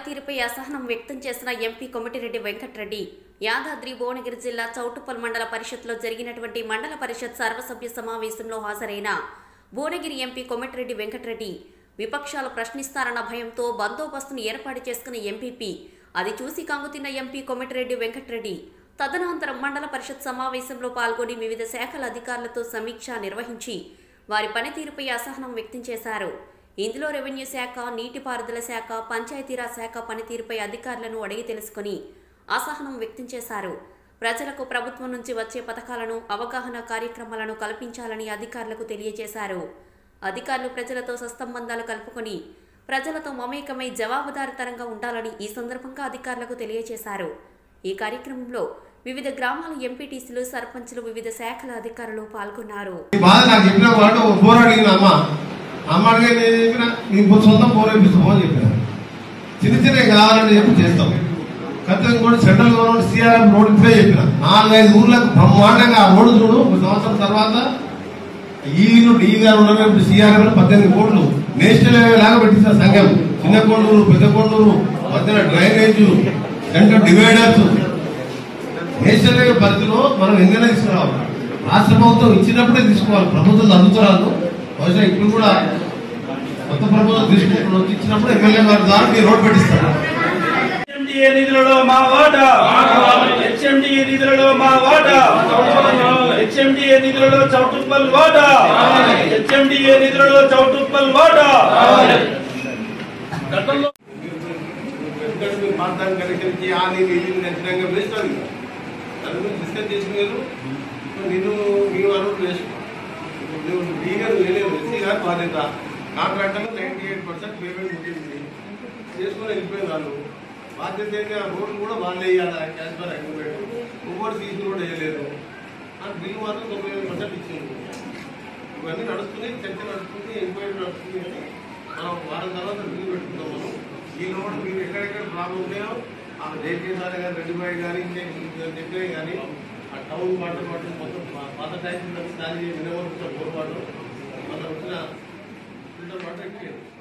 పనితీరుపై అసహనం వ్యక్తం చేసిన ఎంపీ కొమిటిరెడ్డి వెంకటరెడ్డి యాదాద్రి భువనగిరి జిల్లా చౌటుప్పల్ మండల పరిషత్లో జరిగినటువంటి మండల పరిషత్ సర్వసభ్య సమావేశంలో హాజరైన భువనగిరి ఎంపీ కొమిటిరెడ్డి వెంకటరెడ్డి విపక్షాలు ప్రశ్నిస్తారన్న భయంతో బందోబస్తును ఏర్పాటు చేసుకున్న ఎంపీపీ అది చూసి కంగుతిన్న ఎంపీ కొమిటిరెడ్డి వెంకటరెడ్డి తదనంతరం మండల పరిషత్ సమావేశంలో పాల్గొని వివిధ శాఖల అధికారులతో సమీక్ష నిర్వహించి వారి పనితీరుపై అసహనం వ్యక్తం చేశారు ఇందులో రెవెన్యూ శాఖ నీటిపారుదల శాఖ పంచాయతీరాజ్ శాఖ పనితీరుపై అధికారులను అడిగి తెలుసుకుని అసహనం వ్యక్తం చేశారు ప్రజలకు ప్రభుత్వం నుంచి వచ్చే పథకాలను అవగాహన కార్యక్రమాలను కల్పించాలని అధికారులకు తెలియజేశారు అధికారులు ప్రజలతో సత్సంబంధాలు కలుపుకొని ప్రజలతో మమేకమై జవాబుదారితనంగా ఉండాలని ఈ సందర్భంగా అధికారులకు తెలియజేశారు ఈ కార్యక్రమంలో వివిధ గ్రామాల ఎంపీటీసీలు సర్పంచులు వివిధ శాఖల అధికారులు పాల్గొన్నారు ఈ బాధ నాకు చెప్పిన వాడు ఫోన్ అడిగిన అమ్మ అమ్మ అడిగే నేను చెప్పిన నీకు సొంతం ఫోన్ వేపిస్తాము అని చెప్పిన చిన్న చిన్నవి కావాలని చెప్పి చేస్తాం ఖచ్చితంగా కూడా సెంట్రల్ గవర్నమెంట్ సిఆర్ఎం రోడ్ ఇప్పుడే చెప్పిన నాలుగైదు ఊర్లకు బ్రహ్మాండంగా ఆ రోడ్డు చూడు ఒక సంవత్సరం తర్వాత ఈను డి గారు ఉన్నవి ఇప్పుడు సిఆర్ఎం పద్దెనిమిది కోట్లు నేషనల్ హైవే లాగా పెట్టించిన సంఘం చిన్న కొండూరు పెద్ద కొండూరు మధ్యన drainage centre dividers national highway పరిధిలో మనం ఎంగనే తీసుకురావాలి రాష్ట్ర ప్రభుత్వం ఇచ్చినప్పుడే తీసుకోవాలి ప్రభుత్వం అందుతున్నారు బహుశా ఇప్పుడు కూడా కొత్త ప్రభుత్వం తీసుకుంటున్న ఇచ్చినప్పుడు ఎమ్మెల్యే గారి ద్వారా మీరు రోడ్ పెట్టిస్తారు హెచ్ఎండిఏ నిధులలో మా వాటా హెచ్ఎండిఏ నిధులలో మా వాటా హెచ్ఎండిఏ నిధులలో చౌటుప్పల్ వాటా హెచ్ఎండిఏ నిధులలో చౌటుప్పల్ వాటా గతంలో ఎందుకంటే మీరు ప్రాంతాన్ని కనికరించి ఆ నీళ్ళు ఈ నీళ్ళు ఖచ్చితంగా వేస్ట్ అది దాని గురించి డిస్కస్ చేసుకున్నారు ఇప్పుడు నేను మీ వాళ్ళు వేస్ట్ నువ్వు డీ గారు వేయలేదు ఎస్సీ గారు బాధ్యత కాంట్రాక్టర్లు నైంటీ ఎయిట్ పర్సెంట్ పేమెంట్ ఉంటుంది చేసుకుని వెళ్ళిపోయింది వాళ్ళు బాధ్యత ఏంటి ఆ రోడ్లు కూడా వాళ్ళే వేయాలి క్యాష్ బార్ అగ్రిమెంట్ ఒవ్వరు సీజన్ కూడా వేయలేదు ఆ బిల్లు మాత్రం తొంభై ఐదు పర్సెంట్ ఇచ్చింది ఇవన్నీ నడుస్తున్నాయి చర్చ నడుస్తుంది ఎంక్వైరీ నడుస్తుంది కానీ మనం వారం తర్వాత బిల్లు పెట్టుకుందాం మనం ఈ లోపల మీరు ఎక్కడెక్కడ ప్రాబ్లం ఉన్నాయో ఆ జయకేసారి గారు రెడ్డిబాయి గారి చెప్పినవి కానీ ఆ టౌన్ వాటర్ వాటర్ మొత్తం పా- పాత ట్యాంక్ ఖాళీ వినవలసిన బోర్ వాటర్ మన వచ్చిన ఫిల్టర్ వాటర్ ఎక్కేది